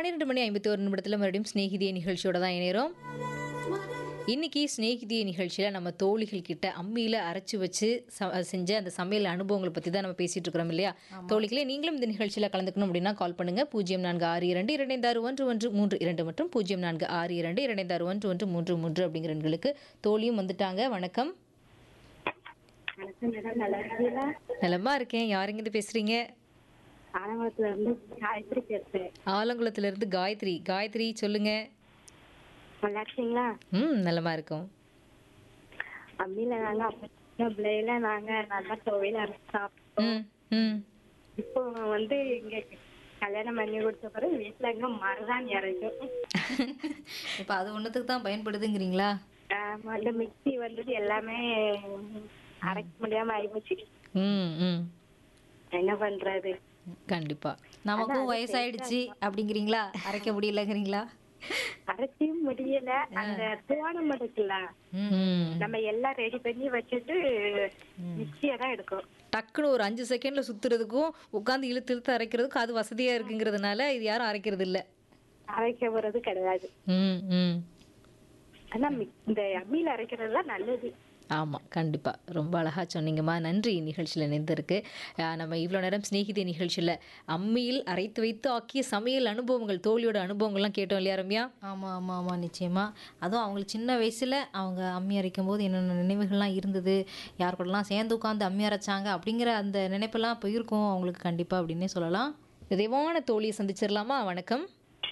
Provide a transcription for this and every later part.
பன்னிரெண்டு மணி ஐம்பத்தி ஒரு நிமிடத்தில் மறுபடியும் ஸ்நேகிதிய நிகழ்ச்சியோட தான் இணைகிறோம் இன்னைக்கு ஸ்நேகிதிய நிகழ்ச்சியில் நம்ம தோழிகள் கிட்ட அம்மியில் அரைச்சி வச்சு ச- செஞ்ச அந்த சமையல் அனுபவங்களை பற்றி தான் நம்ம பேசிட்டு இருக்கிறோம் இல்லையா தோழிகளே நீங்களும் இந்த நிகழ்ச்சியில் கலந்துக்கணும் அப்படின்னா கால் பண்ணுங்க பூஜ்ஜியம் நான்கு ஆறு இரண்டு இரண்டைந்தாறு ஒன்று ஒன்று மூன்று இரண்டு மற்றும் பூஜ்ஜியம் நான்கு ஆறு இரண்டு இரண்டைந்தாறு ஒன்று ஒன்று மூன்று மூன்று அப்படிங்கிற எண்களுக்கு தோழியும் வந்துட்டாங்க வணக்கம் வணக்கம் மேடம் நல்லா இருக்கீங்களா நலமா இருக்கேன் யாருங்கிட்ட பேசுறீங்க ஆலங்குளத்துல இருந்து காயத்ரி பேசுறேன் ஆலங்குளத்துல இருந்து காயத்ரி காயத்ரி சொல்லுங்க நல்லா இருக்கீங்களா ம் நலமா இருக்கும் அம்மியில நாங்க அப்ப சின்ன பிள்ளையில நாங்க நல்லா துவையில அரைச்சு சாப்பிட்டோம் ம் ம் இப்போ வந்து இங்க கல்யாணம் பண்ணி கொடுத்த பிறகு வீட்டுல எங்க மருதான் இறைக்கும் இப்போ அது ஒன்றுத்துக்கு தான் பயன்படுதுங்கிறீங்களா ஆமா, இந்த மிக்ஸி வந்தது எல்லாமே அரைக்க முடியாம ஆயிப்போச்சு ம் ம் என்ன பண்றது கண்டிப்பா நமக்கும் வயசாயிடுச்சு அப்படிங்கிறீங்களா அரைக்க முடியலங்கிறீங்களா அரைச்சியும் முடியல அந்த துவானம் இருக்குல்ல ம் நம்ம எல்லாம் ரெடி பண்ணி வச்சுட்டு மிக்சியை தான் எடுக்கும் டக்குன்னு ஒரு அஞ்சு செகண்ட்ல சுத்துறதுக்கும் உட்காந்து இழுத்து இழுத்து அரைக்கிறதுக்கும் அது வசதியா இருக்குங்கிறதுனால இது யாரும் அரைக்கிறது இல்ல அரைக்க போறது கிடையாது ம் ம் ஆனா மிக்- இந்த அம்மியில அரைக்கிறது தான் நல்லது ஆமா கண்டிப்பா ரொம்ப அழகா சொன்னீங்கம்மா நன்றி நிகழ்ச்சியில் இணைந்திருக்கு அஹ் நம்ம இவ்வளோ நேரம் சிநேகிதி நிகழ்ச்சியில் அம்மியில் அரைத்து வைத்து ஆக்கிய சமையல் அனுபவங்கள் தோழியோட அனுபவங்கள்லாம் கேட்டோம் இல்லையா ரம்யா ஆமாம் ஆமாம் ஆமாம் நிச்சயமாக அதுவும் அவங்களுக்கு சின்ன வயசில் அவங்க அம்மி அரைக்கும் போது என்னென்ன நினைவுகள்லாம் இருந்தது யார் கூடலாம் சேர்ந்து உட்காந்து அம்மி அரைச்சாங்க அப்படிங்கிற அந்த நினைப்பெல்லாம் இப்போ இருக்கும் அவங்களுக்கு கண்டிப்பாக அப்படின்னே சொல்லலாம் நிறைவான தோழியை சந்திச்சிடலாமா வணக்கம்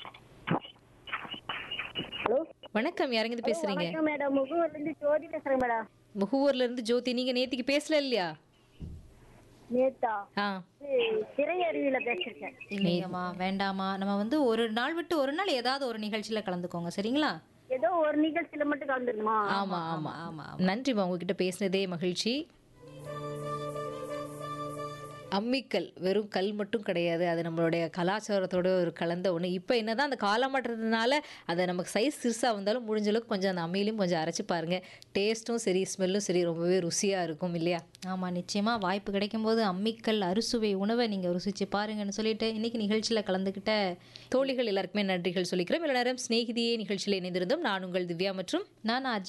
ஹலோ வணக்கம் யாருங்க பேசுறீங்க மேடம் முகூர்ல இருந்து ஜோதி பேசுறேன் மேடம் முகூர்ல இருந்து ஜோதி நீங்க நேத்திக்கு பேசல இல்லையா நேத்தா ஆ திரையருவியில பேசிருக்கேன் இல்லைங்கம்மா வேண்டாமா நம்ம வந்து ஒரு நாள் விட்டு ஒரு நாள் ஏதாவது ஒரு நிகழ்ச்சியில் கலந்துக்கோங்க சரிங்களா ஏதோ ஒரு நிகழ்ச்சியில மட்டும் கலந்துருமா ஆமா ஆமா ஆமா, நன்றிம்மா உங்ககிட்ட பேசினதே மகிழ்ச்சி அம்மிக்கல் வெறும் கல் மட்டும் கிடையாது அது நம்மளுடைய கலாச்சாரத்தோட ஒரு கலந்த ஒன்று இப்போ என்னதான் அந்த காலம் மாற்றத்தினால அதை நமக்கு சைஸ் சிறுசாக வந்தாலும் முடிஞ்ச அளவுக்கு கொஞ்சம் அந்த அம்மியிலையும் கொஞ்சம் அரைச்சு பாருங்க டேஸ்ட்டும் சரி ஸ்மெல்லும் சரி ரொம்பவே ருசியாக இருக்கும் இல்லையா ஆமாம் நிச்சயமாக வாய்ப்பு கிடைக்கும்போது அம்மிக்கல் அறுசுவை உணவை நீங்கள் ருசிச்சு பாருங்கன்னு சொல்லிட்டு இன்னைக்கு நிகழ்ச்சியில் கலந்துக்கிட்ட தோழிகள் எல்லாருக்குமே நன்றிகள் சொல்லிக்கிறோம் இவ்வளோ நேரம் ஸ்நேகிதியே நிகழ்ச்சியில் இணைந்திருந்தோம் நான் உங்கள் திவ்யா மற்றும் நான் அஜய்